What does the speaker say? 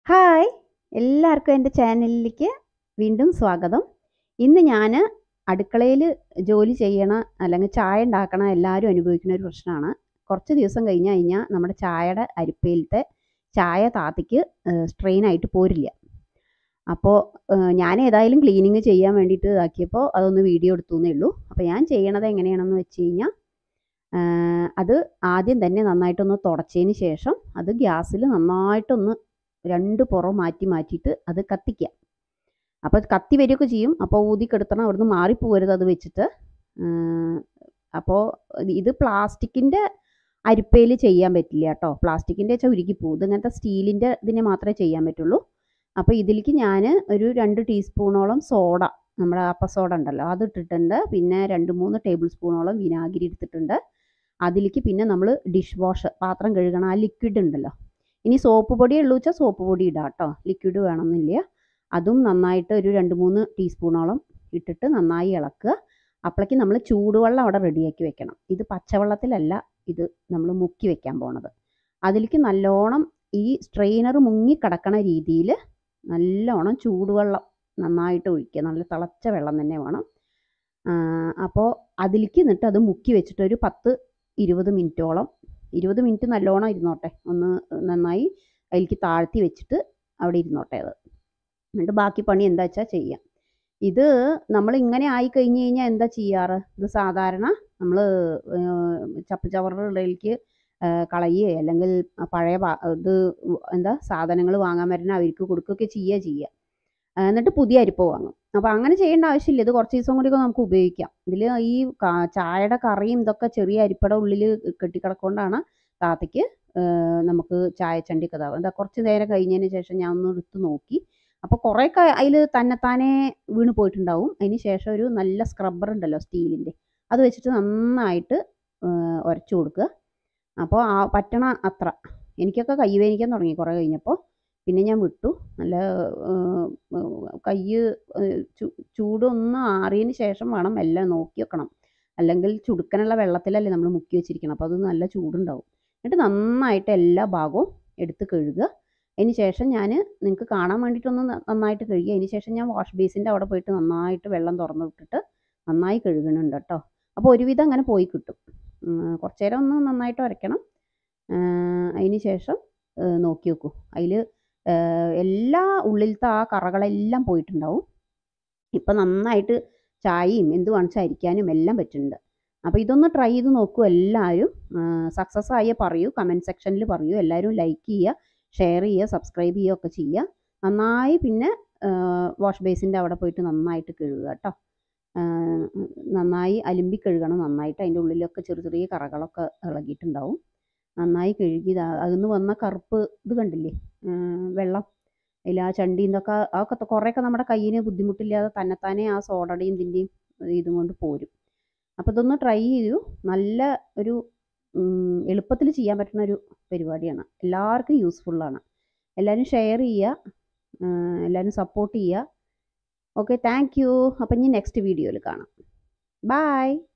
hi എല്ലാവർക്കും എൻ്റെ ചാനലിലേക്ക് വീണ്ടും സ്വാഗതം ഇന്ന് ഞാൻ അടുക്കളയിൽ ജോലി ചെയ്യണ അല്ലെങ്കിൽ ചായ ഉണ്ടാക്കണ എല്ലാവരും അനുഭവിക്കുന്ന ഒരു പ്രശ്നമാണ് കുറച്ച് ദിവസം കഴിഞ്ഞ് കഴിഞ്ഞാൽ നമ്മുടെ ചായയുടെ അരിപ്പയിലത്തെ ചായ താത്തിക്ക് സ്ട്രെയിൻ ആയിട്ട് പോരില്ല അപ്പോൾ ഞാൻ ഏതായാലും ക്ലീനിങ് ചെയ്യാൻ വേണ്ടിയിട്ട് ഇതാക്കിയപ്പോൾ അതൊന്ന് വീഡിയോ എടുത്തു എന്നേ ഉള്ളൂ അപ്പോൾ ഞാൻ ചെയ്യണത് എങ്ങനെയാണെന്ന് വെച്ച് കഴിഞ്ഞാൽ അത് ആദ്യം തന്നെ നന്നായിട്ടൊന്ന് തുടച്ചതിന് ശേഷം അത് ഗ്യാസിൽ നന്നായിട്ടൊന്ന് രണ്ട് പുറം മാറ്റി മാറ്റിയിട്ട് അത് കത്തിക്കുക അപ്പോൾ കത്തി വരികയൊക്കെ ചെയ്യും അപ്പോൾ ഊതി കെടുത്തണം അവിടുന്ന് മാറിപ്പോകരുത് അത് വെച്ചിട്ട് അപ്പോൾ ഇത് പ്ലാസ്റ്റിക്കിൻ്റെ അരിപ്പയിൽ ചെയ്യാൻ പറ്റില്ല കേട്ടോ പ്ലാസ്റ്റിക്കിൻ്റെ വെച്ചാൽ ഉരുക്കി പോകും ഇതിങ്ങനത്തെ സ്റ്റീലിൻ്റെ ഇതിനെ മാത്രമേ ചെയ്യാൻ പറ്റുള്ളൂ അപ്പോൾ ഇതിലേക്ക് ഞാൻ ഒരു രണ്ട് ടീസ്പൂണോളം സോഡ നമ്മുടെ അപ്പ സോഡ ഉണ്ടല്ലോ അത് ഇട്ടിട്ടുണ്ട് പിന്നെ രണ്ട് മൂന്ന് ടേബിൾ സ്പൂണോളം വിനാഗിരി എടുത്തിട്ടുണ്ട് അതിലേക്ക് പിന്നെ നമ്മൾ ഡിഷ് വാഷ് പാത്രം കഴുകണം ആ ലിക്വിഡ് ഉണ്ടല്ലോ ഇനി സോപ്പ് പൊടി ഉള്ളൂ വെച്ചാൽ സോപ്പ് പൊടി ഇടാം കേട്ടോ ലിക്വിഡ് വേണമെന്നില്ല അതും നന്നായിട്ട് ഒരു രണ്ട് മൂന്ന് ടീസ്പൂണോളം ഇട്ടിട്ട് നന്നായി ഇളക്കുക അപ്പോഴേക്കും നമ്മൾ ചൂടുവെള്ളം അവിടെ റെഡിയാക്കി വെക്കണം ഇത് പച്ചവെള്ളത്തിലല്ല ഇത് നമ്മൾ മുക്കി വെക്കാൻ പോണത് അതിലേക്ക് നല്ലോണം ഈ സ്ട്രെയിനർ മുങ്ങി കിടക്കണ രീതിയിൽ നല്ലോണം ചൂടുവെള്ളം നന്നായിട്ട് ഒഴിക്കുക നല്ല തിളച്ച വെള്ളം തന്നെ വേണം അപ്പോൾ അതിലേക്ക് എന്നിട്ട് അത് മുക്കി വെച്ചിട്ട് ഒരു പത്ത് ഇരുപത് മിനിറ്റോളം ഇരുപത് മിനിറ്റ് നല്ലോണം ഇരുന്നോട്ടെ ഒന്ന് നന്നായി അതിലേക്ക് താഴ്ത്തി വെച്ചിട്ട് അവിടെ ഇരുന്നോട്ടെ അത് എന്നിട്ട് ബാക്കി പണി എന്താ വെച്ചാൽ ചെയ്യാം ഇത് നമ്മൾ ഇങ്ങനെ ആയി കഴിഞ്ഞ് കഴിഞ്ഞാൽ എന്താ ചെയ്യാറ് ഇത് സാധാരണ നമ്മൾ ചപ്പ് ചവറുകളിലേക്ക് കളയുകയോ അല്ലെങ്കിൽ പഴയ ഇത് എന്താ സാധനങ്ങൾ വാങ്ങാൻ വരുന്ന അവർക്ക് കൊടുക്കുകയൊക്കെ ചെയ്യുക ചെയ്യുക എന്നിട്ട് പുതിയ അരിപ്പ വാങ്ങും അപ്പോൾ അങ്ങനെ ചെയ്യേണ്ട ആവശ്യമില്ല ഇത് കുറച്ച് ദിവസം കൂടിയൊക്കെ നമുക്ക് ഉപയോഗിക്കാം ഇതിൽ ഈ ചായയുടെ കറിയും ഇതൊക്കെ ചെറിയ അരിപ്പയുടെ ഉള്ളിൽ കെട്ടിക്കിടക്കൊണ്ടാണ് താത്തയ്ക്ക് നമുക്ക് ചായച്ചണ്ടിയൊക്കെ ഇതാവും എന്താ കുറച്ച് നേരം കഴിഞ്ഞതിന് ശേഷം ഞാൻ ഒന്ന് എടുത്ത് നോക്കി അപ്പോൾ കുറേയൊക്കെ അതിൽ തന്നെത്താനെ വീണ് പോയിട്ടുണ്ടാവും അതിന് ശേഷം ഒരു നല്ല സ്ക്രബ്ബർ ഉണ്ടല്ലോ സ്റ്റീലിൻ്റെ അത് വെച്ചിട്ട് നന്നായിട്ട് ഉരച്ചു കൊടുക്കുക അപ്പോൾ ആ പറ്റണ അത്ര എനിക്കൊക്കെ കൈ വേനിക്കാൻ തുടങ്ങി കുറേ കഴിഞ്ഞപ്പോൾ പിന്നെ ഞാൻ വിട്ടു നല്ല കൈ ചൂടൊന്ന് ആറിയതിന് ശേഷം വേണം എല്ലാം നോക്കി വെക്കണം അല്ലെങ്കിൽ ചുടുക്കനുള്ള വെള്ളത്തിലല്ലേ നമ്മൾ മുക്കി വെച്ചിരിക്കണം അപ്പോൾ അത് നല്ല ചൂടുണ്ടാവും എന്നിട്ട് നന്നായിട്ട് എല്ലാ ഭാഗവും എടുത്ത് കഴുകുക അതിന് ശേഷം ഞാൻ നിങ്ങൾക്ക് കാണാൻ വേണ്ടിയിട്ടൊന്ന് നന്നായിട്ട് കഴുകി അതിന് ശേഷം ഞാൻ വാഷ് ബേസിൻ്റെ അവിടെ പോയിട്ട് നന്നായിട്ട് വെള്ളം തുറന്ന് വിട്ടിട്ട് നന്നായി കഴുകുന്നുണ്ട് കേട്ടോ അപ്പോൾ ഒരുവിധം അങ്ങനെ പോയി കിട്ടും കുറച്ച് നേരം ഒന്ന് നന്നായിട്ട് ഉരയ്ക്കണം അതിന് ശേഷം നോക്കി നോക്കൂ അതിൽ എല്ലാ ഉള്ളിലത്തെ ആ കറകളെല്ലാം പോയിട്ടുണ്ടാവും ഇപ്പം നന്നായിട്ട് ചായയും എന്ത് വാങ്ങിച്ചാൽ അരിക്കാനും എല്ലാം പറ്റുന്നുണ്ട് അപ്പോൾ ഇതൊന്ന് ട്രൈ ചെയ്ത് നോക്കൂ എല്ലാവരും സക്സസ് ആയ പറയൂ കമൻറ്റ് സെക്ഷനിൽ പറയൂ എല്ലാവരും ലൈക്ക് ചെയ്യുക ഷെയർ ചെയ്യുക സബ്സ്ക്രൈബ് ചെയ്യുക ഒക്കെ ചെയ്യുക നന്നായി പിന്നെ വാഷ് ബേസിൻ്റെ അവിടെ പോയിട്ട് നന്നായിട്ട് കഴുകുക കേട്ടോ നന്നായി അലുമ്പി കഴുകണം നന്നായിട്ട് അതിൻ്റെ ഉള്ളിലൊക്കെ ചെറിയ ചെറിയ കറകളൊക്കെ ഇളകിയിട്ടുണ്ടാവും നന്നായി കഴുകി അതിന്ന് വന്ന കറുപ്പ് ഇത് കണ്ടില്ലേ വെള്ളം അതിൽ ആ ചണ്ടി ഇതൊക്കെ അതൊക്കെ കുറേയൊക്കെ നമ്മുടെ കയ്യിന് ബുദ്ധിമുട്ടില്ലാതെ തന്നെത്താനെ ആ സോഡയുടെയും ഇതിൻ്റെയും ഇതും കൊണ്ട് പോരും അപ്പോൾ ഇതൊന്ന് ട്രൈ ചെയ്യൂ നല്ല ഒരു എളുപ്പത്തിൽ ചെയ്യാൻ പറ്റുന്ന ഒരു പരിപാടിയാണ് എല്ലാവർക്കും യൂസ്ഫുള്ളാണ് എല്ലാവരും ഷെയർ ചെയ്യുക എല്ലാവരും സപ്പോർട്ട് ചെയ്യുക ഓക്കെ താങ്ക് യു അപ്പം ഇനി നെക്സ്റ്റ് വീഡിയോയിൽ കാണാം ബായ്